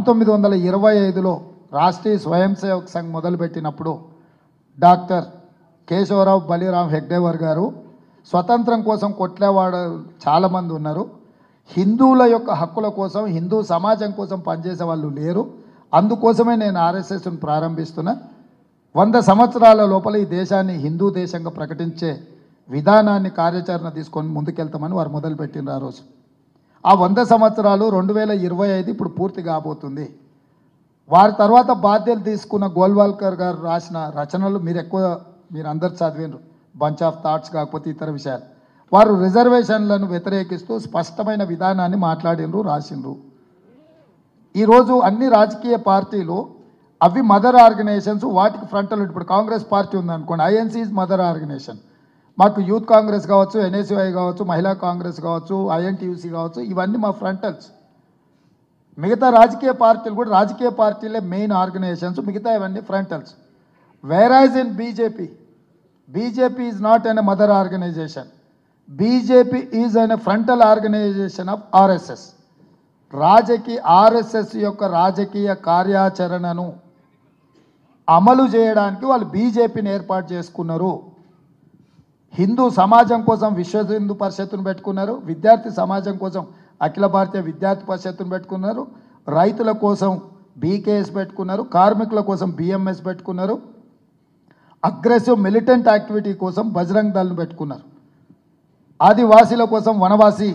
పంతొమ్మిది వందల ఇరవై ఐదులో రాష్ట్రీయ స్వయం సేవక్ సంఘ్ మొదలుపెట్టినప్పుడు డాక్టర్ కేశవరావు బలిరామ్ హెగ్డేవర్ గారు స్వతంత్రం కోసం కొట్లేవాడు చాలామంది ఉన్నారు హిందువుల యొక్క హక్కుల కోసం హిందూ సమాజం కోసం పనిచేసే వాళ్ళు లేరు అందుకోసమే నేను ఆర్ఎస్ఎస్ను ప్రారంభిస్తున్నా వంద సంవత్సరాల లోపల ఈ దేశాన్ని హిందూ దేశంగా ప్రకటించే విధానాన్ని కార్యాచరణ తీసుకొని ముందుకెళ్తామని వారు మొదలుపెట్టినారు ఆ రోజు ఆ వంద సంవత్సరాలు రెండు వేల ఇరవై ఐదు ఇప్పుడు పూర్తి కాబోతుంది వారి తర్వాత బాధ్యతలు తీసుకున్న గోల్వాల్కర్ గారు రాసిన రచనలు మీరు ఎక్కువ మీరు అందరు చదివినారు బంచ్ ఆఫ్ థాట్స్ కాకపోతే ఇతర విషయాలు వారు రిజర్వేషన్లను వ్యతిరేకిస్తూ స్పష్టమైన విధానాన్ని మాట్లాడినరు రాసిండ్రు ఈరోజు అన్ని రాజకీయ పార్టీలు అవి మదర్ ఆర్గనైజేషన్స్ వాటికి ఫ్రంటల్ ఇప్పుడు కాంగ్రెస్ పార్టీ ఉందనుకోండి ఐఎన్సీ ఇస్ మదర్ ఆర్గనైజేషన్ మాకు యూత్ కాంగ్రెస్ కావచ్చు ఎన్ఎస్యుఐ కావచ్చు మహిళా కాంగ్రెస్ కావచ్చు ఐఎన్టీయూసీ కావచ్చు ఇవన్నీ మా ఫ్రంటల్స్ మిగతా రాజకీయ పార్టీలు కూడా రాజకీయ పార్టీలే మెయిన్ ఆర్గనైజేషన్స్ మిగతా ఇవన్నీ frontals whereas in BJP BJP is not a mother organisation BJP is an frontal organisation of RSS రాజకీయ ఆర్ఎస్ఎస్ యొక్క రాజకీయ కార్యాచరణను అమలు చేయడానికి వాళ్ళు బీజేపీని ఏర్పాటు చేసుకున్నారు హిందూ సమాజం కోసం విశ్వ హిందూ పరిషత్తును పెట్టుకున్నారు విద్యార్థి సమాజం కోసం అఖిల భారతీయ విద్యార్థి పరిషత్తును పెట్టుకున్నారు రైతుల కోసం బీకేఎస్ పెట్టుకున్నారు కార్మికుల కోసం బిఎంఎస్ పెట్టుకున్నారు అగ్రెసివ్ మిలిటెంట్ యాక్టివిటీ కోసం బజరంగ్ దళ్ను పెట్టుకున్నారు ఆదివాసీల కోసం వనవాసి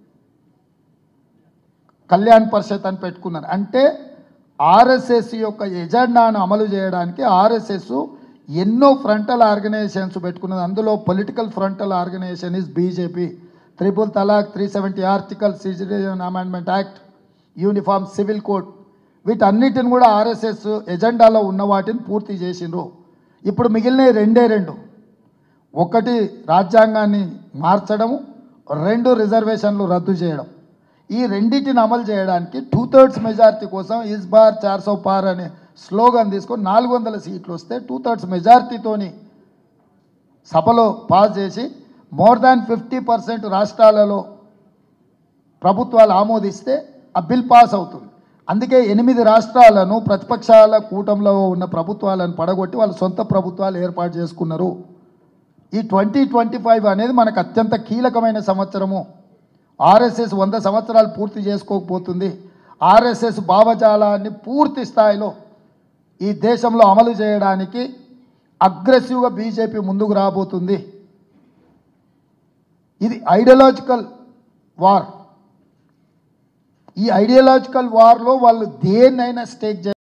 కళ్యాణ్ పరిషత్ అని పెట్టుకున్నారు అంటే ఆర్ఎస్ఎస్ యొక్క ఎజెండాను అమలు చేయడానికి ఆర్ఎస్ఎస్ ఎన్నో ఫ్రంటల్ ఆర్గనైజేషన్స్ పెట్టుకున్నది అందులో political frontal organisation is BJP triple talaq three seventy article citizen amendment act uniform civil code వీటన్నిటిని కూడా ఆర్ఎస్ఎస్ ఎజెండాలో ఉన్న వాటిని పూర్తి చేసిండ్రు ఇప్పుడు మిగిలిన రెండే రెండు ఒకటి రాజ్యాంగాన్ని మార్చడం రెండు రిజర్వేషన్లు రద్దు చేయడం ఈ రెండింటిని అమలు చేయడానికి టూ థర్డ్స్ మెజారిటీ కోసం ఇస్ బార్ చార్ సో పార్ అనే స్లోగన్ తీసుకొని నాలుగు వందల సీట్లు వస్తే టూ థర్డ్స్ మెజారిటీతోని సభలో పాస్ చేసి మోర్ దాన్ ఫిఫ్టీ పర్సెంట్ రాష్ట్రాలలో ప్రభుత్వాలు ఆమోదిస్తే ఆ బిల్ పాస్ అవుతుంది అందుకే ఎనిమిది రాష్ట్రాలను ప్రతిపక్షాల కూటంలో ఉన్న ప్రభుత్వాలను పడగొట్టి వాళ్ళ సొంత ప్రభుత్వాలు ఏర్పాటు చేసుకున్నారు ఈ ట్వంటీ ట్వంటీ ఫైవ్ అనేది మనకు అత్యంత కీలకమైన సంవత్సరము ఆర్ఎస్ఎస్ వంద సంవత్సరాలు పూర్తి చేసుకోకపోతుంది ఆర్ఎస్ఎస్ భావజాలాన్ని పూర్తి స్థాయిలో ఈ దేశంలో అమలు చేయడానికి అగ్రెసివ్గా బీజేపీ ముందుకు రాబోతుంది ఇది ఐడియాలజికల్ వార్ ఈ ఐడియాలజికల్ వార్లో వాళ్ళు దేన్నైనా స్టేక్